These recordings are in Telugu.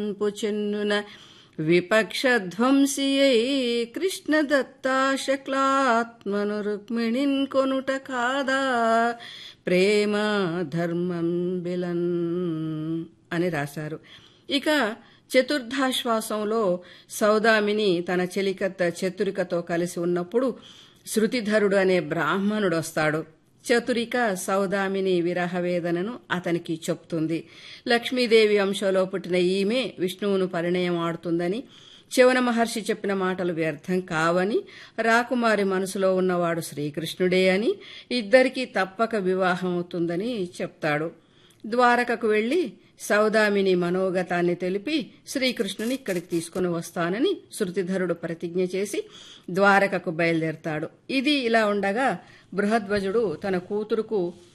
చెన్నున విపక్షధ్వంసియై కృష్ణదత్తా శక్లాత్మను రుక్మిణిన్ కొనుట కాదా ప్రేమ ధర్మం బిలన్ అని రాశారు ఇక చతుర్థాశ్వాసంలో సౌదామిని తన చెలికత్త చతురికతో కలిసి ఉన్నప్పుడు శృతిధరుడు అనే బ్రాహ్మణుడు వస్తాడు చతురిక సౌదామిని విరహ వేదనను అతనికి చెప్తుంది లక్ష్మీదేవి అంశంలో పుట్టిన ఈమె విష్ణువును పరిణయం ఆడుతుందని చివన మహర్షి చెప్పిన మాటలు వ్యర్థం కావని రాకుమారి మనసులో ఉన్నవాడు శ్రీకృష్ణుడే అని ఇద్దరికీ తప్పక వివాహం అవుతుందని చెప్తాడు ద్వారకకు వెళ్లి సౌదామిని మనోగతాన్ని తెలిపి శ్రీకృష్ణుని ఇక్కడికి తీసుకుని వస్తానని శృతిధరుడు ప్రతిజ్ఞ చేసి ద్వారకకు బయలుదేరతాడు ఇది ఇలా ఉండగా బృహధ్వజుడు తన కూతురుకు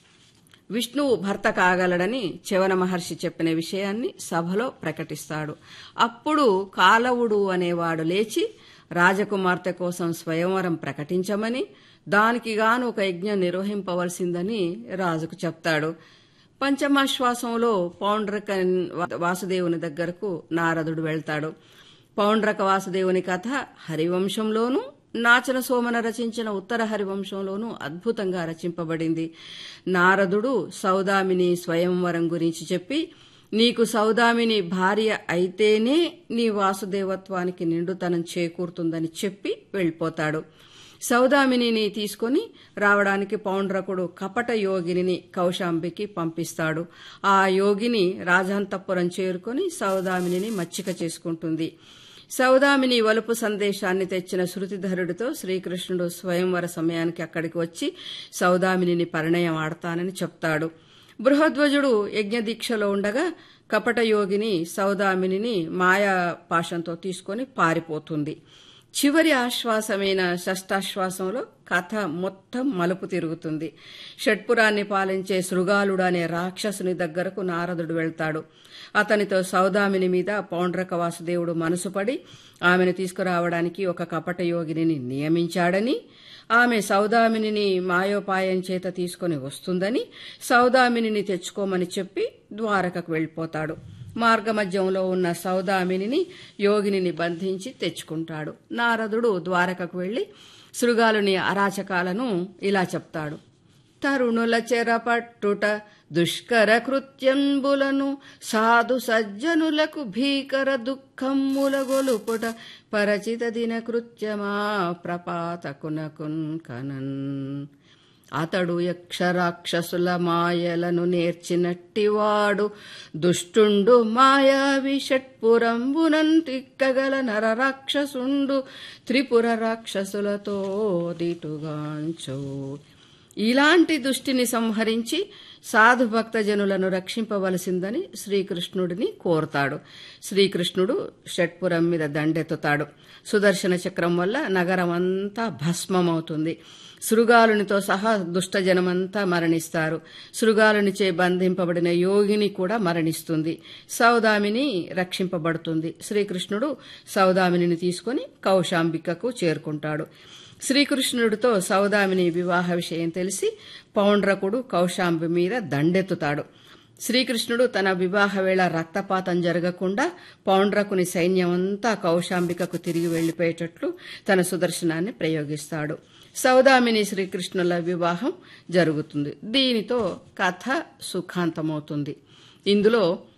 విష్ణువు భర్త కాగలడని చవన మహర్షి చెప్పిన విషయాన్ని సభలో ప్రకటిస్తాడు అప్పుడు కాలవుడు అనేవాడు లేచి రాజకుమార్తె కోసం స్వయంవరం ప్రకటించమని దానికి గాను ఒక యజ్ఞం నిర్వహింపవలసిందని రాజుకు చెప్తాడు పంచమాశ్వాసంలో పౌండ్రక వాసుదేవుని దగ్గరకు నారదుడు వెళ్తాడు పౌండ్రక వాసుదేవుని కథ హరివంశంలోనూ నాచన సోమన రచించిన ఉత్తర హరివంశంలోనూ అద్భుతంగా రచింపబడింది నారదుడు సౌదామిని స్వయంవరం గురించి చెప్పి నీకు సౌదామిని భార్య అయితేనే నీ వాసుదేవత్వానికి నిండుతనం చేకూరుతుందని చెప్పి వెళ్ళిపోతాడు సౌదామినిని తీసుకుని రావడానికి పౌండ్రకుడు కపట యోగిని కౌశాంబికి పంపిస్తాడు ఆ యోగిని రాజాంతపురం చేరుకుని సౌదామినిని మచ్చిక చేసుకుంటుంది సౌదామిని వలుపు సందేశాన్ని తెచ్చిన శృతిధరుడితో శ్రీకృష్ణుడు స్వయంవర సమయానికి అక్కడికి వచ్చి సౌదామినిని పరిణయం ఆడతానని చెప్తాడు బృహధ్వజుడు యజ్ఞదీక్షలో ఉండగా కపట యోగిని సౌదామినిని మాయా పాశంతో తీసుకుని పారిపోతుంది చివరి ఆశ్వాసమైన షష్టాశ్వాసంలో కథ మొత్తం మలుపు తిరుగుతుంది షట్పురాన్ని పాలించే శృగాలుడు అనే రాక్షసుని దగ్గరకు నారదుడు వెళ్తాడు అతనితో సౌదామిని మీద పౌండ్రక వాసుదేవుడు మనసుపడి ఆమెను తీసుకురావడానికి ఒక కపట యోగిని నియమించాడని ఆమె సౌదామినిని మాయోపాయం చేత తీసుకుని వస్తుందని సౌదామినిని తెచ్చుకోమని చెప్పి ద్వారకకు వెళ్లిపోతాడు మార్గమధ్యంలో ఉన్న సౌదామినిని యోగిని బంధించి తెచ్చుకుంటాడు నారదుడు ద్వారకకు వెళ్లి శృగాలుని అరాచకాలను ఇలా చెప్తాడు తరుణుల చెరపట్టుట దుష్కర కృత్యంబులను సాధు సజ్జనులకు భీకర దుఃఖమ్ముల గొలుపుట పరచిత దిన కృత్యమా ప్రపాతకునకున్ కనన్ అతడు యక్షరాక్షసుల మాయలను నేర్చినట్టివాడు దుష్టుండు మాయావి షట్పురంబునం తిక్కగల నరరాక్షసుండు త్రిపుర రాక్షసులతో దిటుగాంచో ఇలాంటి దుష్టిని సంహరించి సాధు భక్తజనులను రక్షింపవలసిందని శ్రీకృష్ణుడిని కోరుతాడు శ్రీకృష్ణుడు షట్పురం మీద దండెత్తుతాడు సుదర్శన చక్రం వల్ల నగరం అంతా భస్మమవుతుంది శృగాలునితో సహా దుష్టజనమంతా మరణిస్తారు శృగాలునిచే బంధింపబడిన యోగిని కూడా మరణిస్తుంది సౌదామిని రక్షింపబడుతుంది శ్రీకృష్ణుడు సౌదామిని తీసుకుని కౌశాంబికకు చేరుకుంటాడు శ్రీకృష్ణుడితో సౌదామిని వివాహ విషయం తెలిసి పౌండ్రకుడు కౌశాంబి మీద దండెత్తుతాడు శ్రీకృష్ణుడు తన వివాహ వేళ రక్తపాతం జరగకుండా పౌండ్రకుని సైన్యమంతా కౌశాంబికకు తిరిగి వెళ్లిపోయేటట్లు తన సుదర్శనాన్ని ప్రయోగిస్తాడు సౌదామిని శ్రీకృష్ణుల వివాహం జరుగుతుంది దీనితో కథ సుఖాంతమవుతుంది ఇందులో